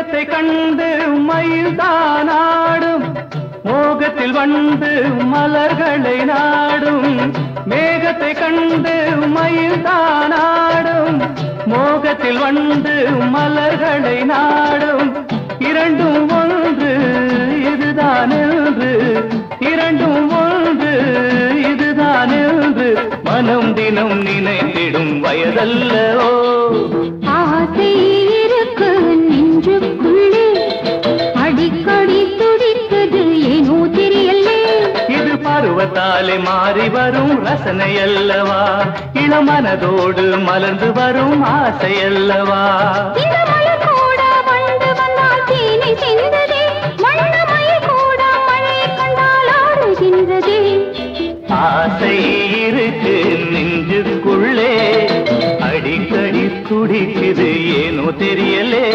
மேகத்தை கண்டு மயில் தானாடும் மோகத்தில் வந்து மலர்களை நாடும் மேகத்தை கண்டு மயில் தானாடும் மோகத்தில் வந்து மலர்களை நாடும் இரண்டும் ஒன்று இதுதான் என்று இரண்டும் ஒன்று இதுதான் என்று மனம் தினம் நினைத்திடும் வயதல்லவோ ஆசை இருக்கு நெஞ்சுக்குள்ளே அடிக்கடி துடிக்குது ஏனோ தெரியலே இது பருவத்தாலே மாறி வரும் ரசனை அல்லவா இளமனதோடு மலர்ந்து வரும் ஆசை அல்லவா இந்த மலர் கூட வந்து வந்தால் தேனை சிந்ததே வண்ணமயில் கூட மழை கண்டால் ஆடுகின்றதே ஆசை இருக்கு நெஞ்சுக்குள்ளே அடிக்கடி துடிக்குது ஏனோ தெரியலே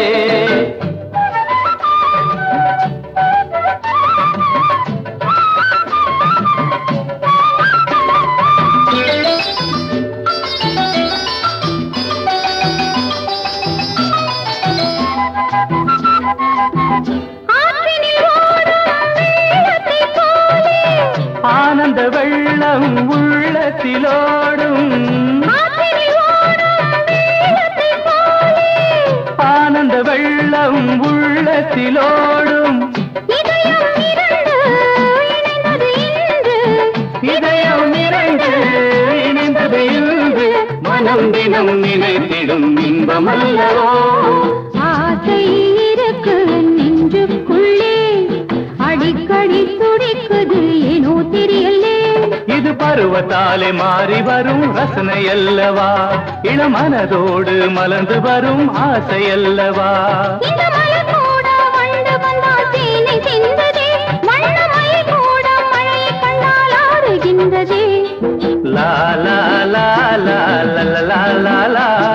ஆற்றினில் ஓடும் வெள்ளத்தைப் போலே ஆனந்த வெள்ளம் உள்ளத்திலோடும் ஆற்றினில் ஓடும் வெள்ளத்தைப் போலே ஆனந்த வெள்ளம் உள்ளத்திலோடும் இதயம் இரண்டு இணைந்தது இன்று இதயம் நிறைந்து இணைந்தது இன்று மனம் தினம் நினைத்திடும் இன்பமல்லவோ ஆசை இருக்கு நெஞ்சுக்குள்ளே அடிக்கடி துடிக்குது ஏனோ தெரியலே இது பருவத்தாலே மாறி வரும் ரசனை அல்லவா இளமனதோடு மலர்ந்து வரும் ஆசை அல்லவா இந்த மலர் கூட வண்டு வந்தால் தேனை சிந்ததே வண்ணமயில் கூட மழையை கண்டால் ஆடுகின்றதே லா லா லா லா லா லா லா லா